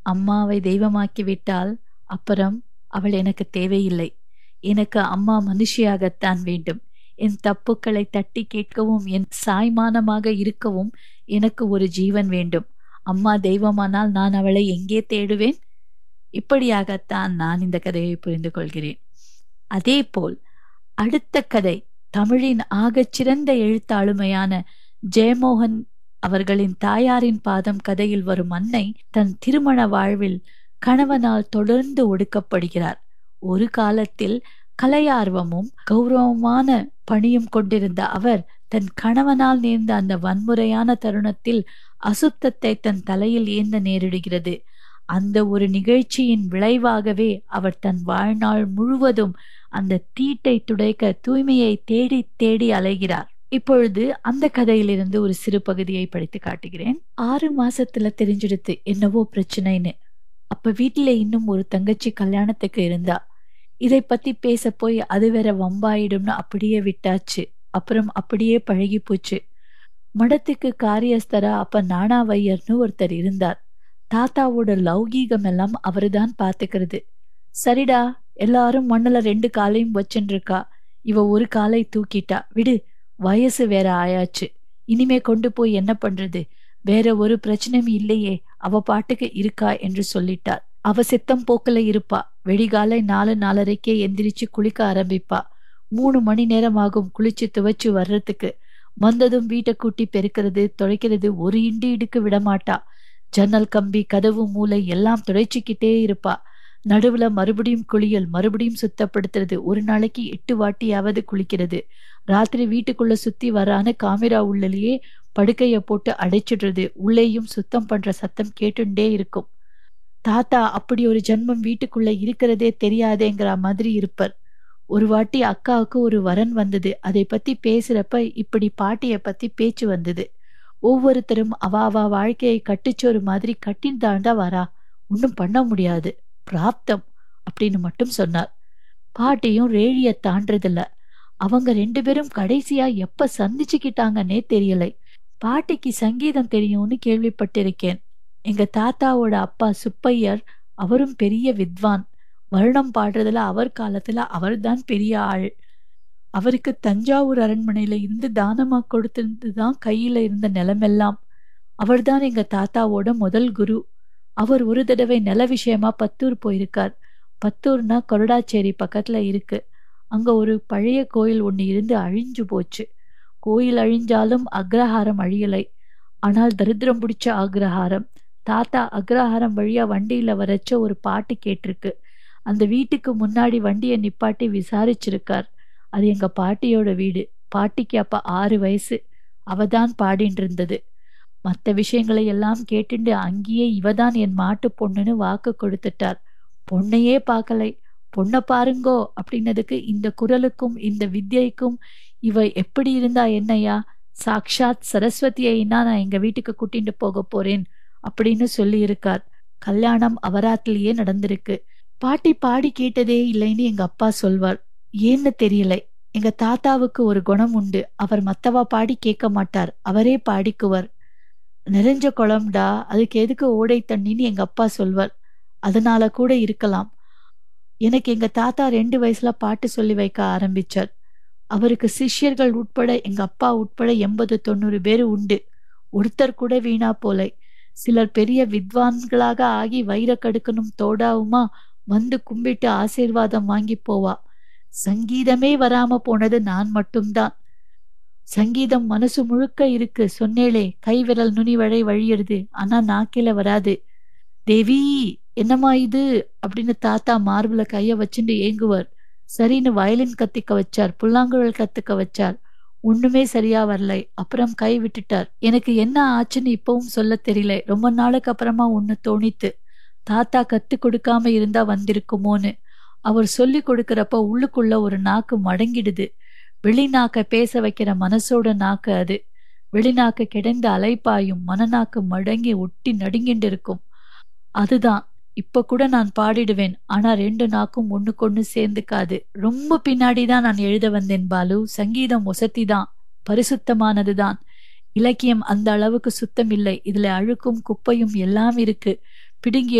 அம்மாவை தெய்வமாக்கி விட்டால் அப்புறம் அவள் எனக்கு தேவையில்லை எனக்கு அம்மா மனுஷியாகத்தான் வேண்டும் என் தப்புக்களை தட்டி கேட்கவும் என் சாய்மானமாக இருக்கவும் எனக்கு ஒரு ஜீவன் வேண்டும் அம்மா தெய்வமானால் நான் அவளை எங்கே தேடுவேன் இப்படியாகத்தான் நான் இந்த கதையை புரிந்து கொள்கிறேன் அதேபோல் அடுத்த கதை தமிழின் ஆகச்சிறந்த எழுத்தாளுமையான ஜெயமோகன் அவர்களின் தாயாரின் பாதம் கதையில் வரும் அன்னை தன் திருமண வாழ்வில் கணவனால் தொடர்ந்து ஒடுக்கப்படுகிறார் ஒரு காலத்தில் கலையார்வமும் கௌரவமான பணியும் கொண்டிருந்த அவர் தன் கணவனால் நேர்ந்த அந்த வன்முறையான தருணத்தில் அசுத்தத்தை தன் தலையில் ஏந்த நேரிடுகிறது அந்த ஒரு நிகழ்ச்சியின் விளைவாகவே அவர் தன் வாழ்நாள் முழுவதும் அந்த தீட்டை துடைக்க தூய்மையை தேடி தேடி அலைகிறார் இப்பொழுது அந்த கதையிலிருந்து ஒரு சிறு பகுதியை படித்து காட்டுகிறேன் ஆறு மாசத்துல தெரிஞ்சிடுத்து என்னவோ பிரச்சனைன்னு அப்ப வீட்டுல இன்னும் ஒரு தங்கச்சி கல்யாணத்துக்கு இருந்தா இதை பத்தி பேச போய் அது வேற வம்பாயிடும்னு அப்படியே விட்டாச்சு அப்புறம் அப்படியே பழகி போச்சு மடத்துக்கு காரியஸ்தரா அப்ப நாணாவையர்னு ஒருத்தர் இருந்தார் தாத்தாவோட லௌகீகம் எல்லாம் அவருதான் பாத்துக்கிறது சரிடா எல்லாரும் மண்ணுல ரெண்டு காலையும் வச்சுட்டு இருக்கா இவ ஒரு காலை தூக்கிட்டா விடு வயசு வேற ஆயாச்சு இனிமே கொண்டு போய் என்ன பண்றது வேற ஒரு பிரச்சனையும் இல்லையே அவ பாட்டுக்கு இருக்கா என்று சொல்லிட்டார் அவ சித்தம் போக்குல இருப்பா வெடிகாலை நாலு நாலரைக்கே எந்திரிச்சு குளிக்க ஆரம்பிப்பா மூணு மணி நேரம் ஆகும் குளிச்சு துவைச்சு வர்றதுக்கு வந்ததும் வீட்டை கூட்டி பெருக்கிறது துடைக்கிறது ஒரு இண்டு இடுக்கு விடமாட்டா ஜன்னல் கம்பி கதவு மூளை எல்லாம் துடைச்சிக்கிட்டே இருப்பா நடுவுல மறுபடியும் குளியல் மறுபடியும் சுத்தப்படுத்துறது ஒரு நாளைக்கு எட்டு வாட்டியாவது குளிக்கிறது ராத்திரி வீட்டுக்குள்ள சுத்தி வரான காமிரா உள்ளலேயே படுக்கைய போட்டு அடைச்சிடுறது உள்ளேயும் சுத்தம் பண்ற சத்தம் கேட்டுண்டே இருக்கும் தாத்தா அப்படி ஒரு ஜென்மம் வீட்டுக்குள்ள இருக்கிறதே தெரியாதேங்கிற மாதிரி இருப்பர் ஒரு வாட்டி அக்காவுக்கு ஒரு வரன் வந்தது அதை பத்தி பேசுறப்ப இப்படி பாட்டிய பத்தி பேச்சு வந்தது ஒவ்வொருத்தரும் அவ அவ வாழ்க்கையை கட்டுச்சோறு மாதிரி கட்டின் தாண்டா வரா ஒன்னும் பண்ண முடியாது பிராப்தம் அப்படின்னு மட்டும் சொன்னார் பாட்டியும் ரேழிய தாண்டதில்ல அவங்க ரெண்டு பேரும் கடைசியா எப்ப சந்திச்சுக்கிட்டாங்கன்னே தெரியலை பாட்டிக்கு சங்கீதம் தெரியும்னு கேள்விப்பட்டிருக்கேன் எங்க தாத்தாவோட அப்பா சுப்பையர் அவரும் பெரிய வித்வான் வருணம் பாடுறதுல அவர் காலத்துல அவர்தான் பெரிய ஆள் அவருக்கு தஞ்சாவூர் அரண்மனையில இருந்து தானமா கொடுத்திருந்துதான் கையில இருந்த நிலமெல்லாம் அவர்தான் எங்க தாத்தாவோட முதல் குரு அவர் ஒரு தடவை நில விஷயமா பத்தூர் போயிருக்கார் பத்தூர்னா கொரடாச்சேரி பக்கத்துல இருக்கு அங்க ஒரு பழைய கோயில் ஒண்ணு இருந்து அழிஞ்சு போச்சு கோயில் அழிஞ்சாலும் அக்ரஹாரம் அழியலை ஆனால் தரித்திரம் பிடிச்ச அக்ரஹாரம் தாத்தா அக்ரஹாரம் வழியா வண்டியில வரச்ச ஒரு பாட்டு கேட்டிருக்கு அந்த வீட்டுக்கு முன்னாடி வண்டியை நிப்பாட்டி விசாரிச்சிருக்கார் அது எங்க பாட்டியோட வீடு பாட்டிக்கு அப்ப ஆறு வயசு அவதான் பாடின்னு இருந்தது மற்ற விஷயங்களை எல்லாம் கேட்டுண்டு அங்கேயே இவதான் என் மாட்டு பொண்ணுன்னு வாக்கு கொடுத்துட்டார் பொண்ணையே பார்க்கலை பொண்ணை பாருங்கோ அப்படின்னதுக்கு இந்த குரலுக்கும் இந்த வித்யைக்கும் இவ எப்படி இருந்தா என்னையா சாக்ஷாத் சரஸ்வதியைனா நான் எங்க வீட்டுக்கு கூட்டிட்டு போக போறேன் அப்படின்னு சொல்லி இருக்கார் கல்யாணம் அவராத்திலேயே நடந்திருக்கு பாட்டி பாடி கேட்டதே இல்லைன்னு எங்க அப்பா சொல்வார் ஏன்னு தெரியல எங்க தாத்தாவுக்கு ஒரு குணம் உண்டு அவர் மத்தவா பாடி கேட்க மாட்டார் அவரே பாடிக்குவர் நிறைஞ்ச குளம்டா அதுக்கு எதுக்கு ஓடை தண்ணின்னு எங்க அப்பா சொல்வார் அதனால கூட இருக்கலாம் எனக்கு எங்க தாத்தா ரெண்டு வயசுல பாட்டு சொல்லி வைக்க ஆரம்பிச்சார் அவருக்கு சிஷ்யர்கள் உட்பட எங்க அப்பா உட்பட எண்பது தொண்ணூறு பேர் உண்டு ஒருத்தர் கூட வீணா போலை சிலர் பெரிய வித்வான்களாக ஆகி வைர கடுக்கணும் தோடாவுமா வந்து கும்பிட்டு ஆசீர்வாதம் வாங்கி போவா சங்கீதமே வராம போனது நான் மட்டும்தான் சங்கீதம் மனசு முழுக்க இருக்கு சொன்னேளே கை விரல் நுனி வழி வழியிடுது ஆனா நாக்கில வராது தேவி என்னம்மா இது அப்படின்னு தாத்தா மார்புல கைய வச்சுட்டு ஏங்குவார் சரின்னு வயலின் கத்திக்க வச்சார் புல்லாங்குழல் கத்துக்க வச்சார் ஒண்ணுமே சரியா வரல அப்புறம் கை விட்டுட்டார் எனக்கு என்ன ஆச்சுன்னு இப்பவும் சொல்ல தெரியல ரொம்ப நாளுக்கு அப்புறமா ஒண்ணு தோணித்து தாத்தா கத்து கொடுக்காம இருந்தா வந்திருக்குமோன்னு அவர் சொல்லி கொடுக்கறப்ப உள்ளுக்குள்ள ஒரு நாக்கு மடங்கிடுது வெளிநாக்க பேச வைக்கிற மனசோட நாக்கு அது வெளிநாக்கு கிடந்து அலைப்பாயும் மனநாக்கு மடங்கி ஒட்டி நடுங்கிட்டு இருக்கும் அதுதான் இப்ப கூட நான் பாடிடுவேன் ஆனா ரெண்டு நாக்கும் ஒண்ணுக்கொண்ணு சேர்ந்துக்காது ரொம்ப பின்னாடி தான் நான் எழுத வந்தேன் பாலு சங்கீதம் ஒசத்தி தான் பரிசுத்தமானதுதான் இலக்கியம் அந்த அளவுக்கு சுத்தம் இல்லை இதுல அழுக்கும் குப்பையும் எல்லாம் இருக்கு பிடுங்கி